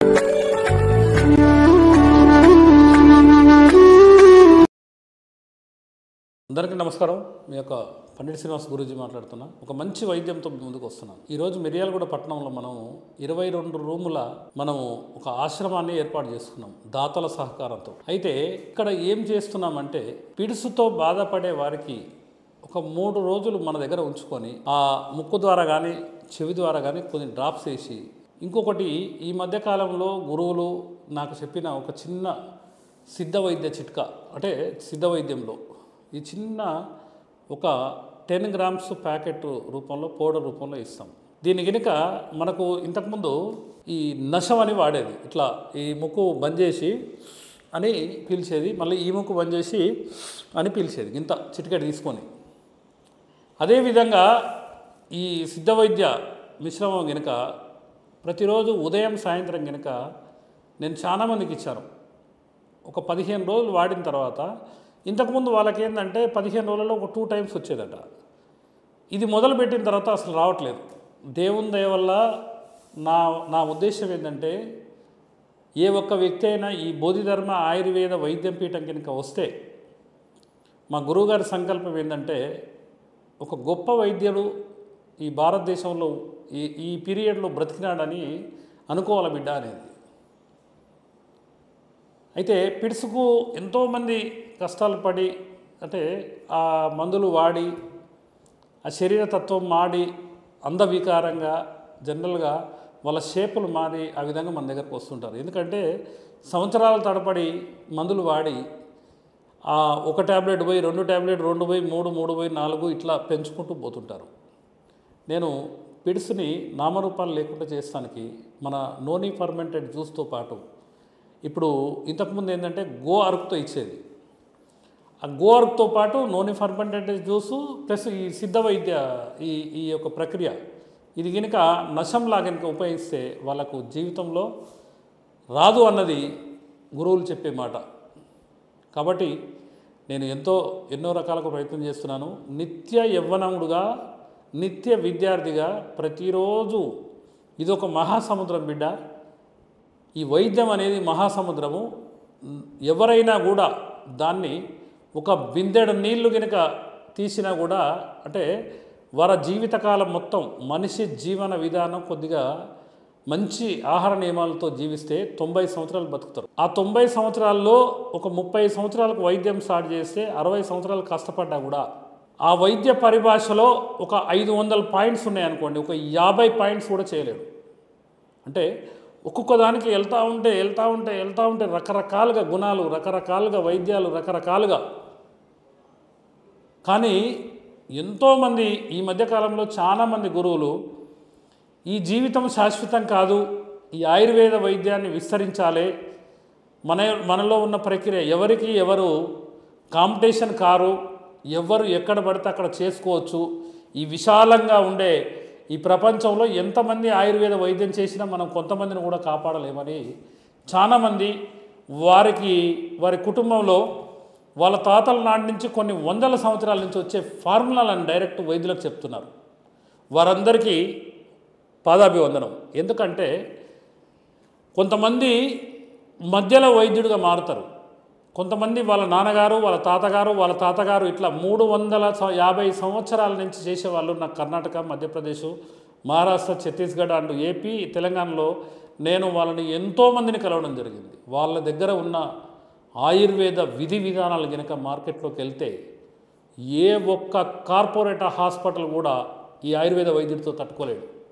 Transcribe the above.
అందరికీ నమస్కారం మీ యొక్క పండిట్ శ్రీనివాస్ గురూజీ మాట్లాడుతున్నా ఒక మంచి వైద్యంతో మీ ముందుకు వస్తున్నాను ఈరోజు మిర్యాలగూడ పట్టణంలో మనం ఇరవై రెండు రూముల మనము ఒక ఆశ్రమాన్ని ఏర్పాటు చేసుకున్నాం దాతల సహకారంతో అయితే ఇక్కడ ఏం చేస్తున్నామంటే పిడుసుతో బాధపడే వారికి ఒక మూడు రోజులు మన దగ్గర ఉంచుకొని ఆ ముక్కు ద్వారా కానీ చెవి ద్వారా కానీ కొన్ని డ్రాప్స్ వేసి ఇంకొకటి ఈ మధ్య కాలంలో గురువులు నాకు చెప్పిన ఒక చిన్న సిద్ధ వైద్య చిట్కా అంటే సిద్ధ వైద్యంలో ఈ చిన్న ఒక టెన్ గ్రామ్స్ ప్యాకెట్ రూపంలో పౌడర్ రూపంలో ఇస్తాం దీని కనుక మనకు ఇంతకుముందు ఈ నశం అని వాడేది ఇట్లా ఈ ముక్కు బంద్ చేసి అని పీల్చేది మళ్ళీ ఈ ముక్కు బంద్ చేసి అని పీల్చేది ఇంత చిటికెట్ తీసుకొని అదేవిధంగా ఈ సిద్ధ వైద్య మిశ్రమం కనుక ప్రతిరోజు ఉదయం సాయంత్రం కనుక నేను చాలామందికి ఇచ్చాను ఒక పదిహేను రోజులు వాడిన తర్వాత ఇంతకుముందు వాళ్ళకి ఏంటంటే పదిహేను రోజులలో ఒక టూ టైమ్స్ వచ్చేదట ఇది మొదలుపెట్టిన తర్వాత అసలు రావట్లేదు దేవుని దయ వల్ల నా నా ఉద్దేశం ఏంటంటే ఏ ఒక్క వ్యక్తి అయినా ఈ బోధిధర్మ ఆయుర్వేద వైద్యం పీఠం కనుక వస్తే మా గురువుగారి సంకల్పం ఏంటంటే ఒక గొప్ప వైద్యుడు ఈ భారతదేశంలో ఈ ఈ పీరియడ్లో బ్రతికినాడని అనుకోవాలి బిడ్డ అనేది అయితే పిడుసుకు ఎంతోమంది కష్టాలు పడి అంటే ఆ మందులు వాడి ఆ శరీర తత్వం మాడి అందవికారంగా జనరల్గా వాళ్ళ షేపులు మారి ఆ విధంగా మన దగ్గరకు వస్తుంటారు ఎందుకంటే సంవత్సరాల తడపడి మందులు వాడి ఆ ఒక ట్యాబ్లెట్ పోయి రెండు ట్యాబ్లెట్ రెండు పోయి మూడు మూడు పోయి నాలుగు ఇట్లా పెంచుకుంటూ పోతుంటారు నేను పిడుసుని నామరూపాలు లేకుండా చేస్తానికి మన నోనీ ఫర్మెంటెడ్ జ్యూస్తో పాటు ఇప్పుడు ఇంతకుముందు ఏంటంటే గో అరుకుతో ఇచ్చేది ఆ గో అరుకుతో పాటు నోని ఫర్మెంటెడ్ జ్యూసు ప్లస్ ఈ సిద్ధ వైద్య ఈ ఈ యొక్క ప్రక్రియ ఇది కనుక నశంలా కనుక ఉపయోగిస్తే వాళ్ళకు జీవితంలో రాదు అన్నది గురువులు చెప్పే మాట కాబట్టి నేను ఎంతో ఎన్నో రకాలుగా ప్రయత్నం చేస్తున్నాను నిత్య యవ్వనముడుగా నిత్య విద్యార్థిగా ప్రతిరోజు ఇదొక మహాసముద్రం బిడ్డ ఈ వైద్యం అనేది మహాసముద్రము ఎవరైనా కూడా దాన్ని ఒక బిందెడు నీళ్లు కనుక తీసినా కూడా అంటే వారి జీవితకాలం మొత్తం మనిషి జీవన విధానం కొద్దిగా మంచి ఆహార నియమాలతో జీవిస్తే తొంభై సంవత్సరాలు బతుకుతారు ఆ తొంభై సంవత్సరాల్లో ఒక ముప్పై సంవత్సరాలకు వైద్యం స్టార్ట్ చేస్తే అరవై సంవత్సరాలు కష్టపడ్డా కూడా ఆ వైద్య పరిభాషలో ఒక ఐదు వందల పాయింట్స్ ఉన్నాయనుకోండి ఒక యాభై పాయింట్స్ కూడా చేయలేడు అంటే ఒక్కొక్క దానికి వెళ్తూ ఉంటే వెళ్తూ ఉంటే వెళ్తూ ఉంటే రకరకాలుగా గుణాలు రకరకాలుగా వైద్యాలు రకరకాలుగా కానీ ఎంతోమంది ఈ మధ్యకాలంలో చాలామంది గురువులు ఈ జీవితం శాశ్వతం కాదు ఈ ఆయుర్వేద వైద్యాన్ని విస్తరించాలి మన మనలో ఉన్న ప్రక్రియ ఎవరికి ఎవరు కాంపిటీషన్ కారు ఎవరు ఎక్కడ పడితే అక్కడ చేసుకోవచ్చు ఈ విశాలంగా ఉండే ఈ ప్రపంచంలో ఎంతమంది ఆయుర్వేద వైద్యం చేసినా మనం కొంతమందిని కూడా కాపాడలేమని చాలామంది వారికి వారి కుటుంబంలో వాళ్ళ తాతల నాటి నుంచి కొన్ని వందల సంవత్సరాల నుంచి వచ్చే ఫార్ములాలను డైరెక్ట్ వైద్యులకు చెప్తున్నారు వారందరికీ పాదాభివందనం ఎందుకంటే కొంతమంది మధ్యలో వైద్యుడిగా మారుతారు కొంతమంది వాళ్ళ నాన్నగారు వాళ్ళ తాతగారు వాళ్ళ తాతగారు ఇట్లా మూడు వందల స- యాభై సంవత్సరాల నుంచి చేసేవాళ్ళు నాకు కర్ణాటక మధ్యప్రదేశ్ మహారాష్ట్ర ఛత్తీస్గఢ్ అండ్ ఏపీ తెలంగాణలో నేను వాళ్ళని ఎంతోమందిని కలవడం జరిగింది వాళ్ళ దగ్గర ఉన్న ఆయుర్వేద విధి విధానాలు కనుక మార్కెట్లోకి వెళ్తే ఏ ఒక్క కార్పొరేట్ హాస్పిటల్ కూడా ఈ ఆయుర్వేద వైద్యుడితో తట్టుకోలేడు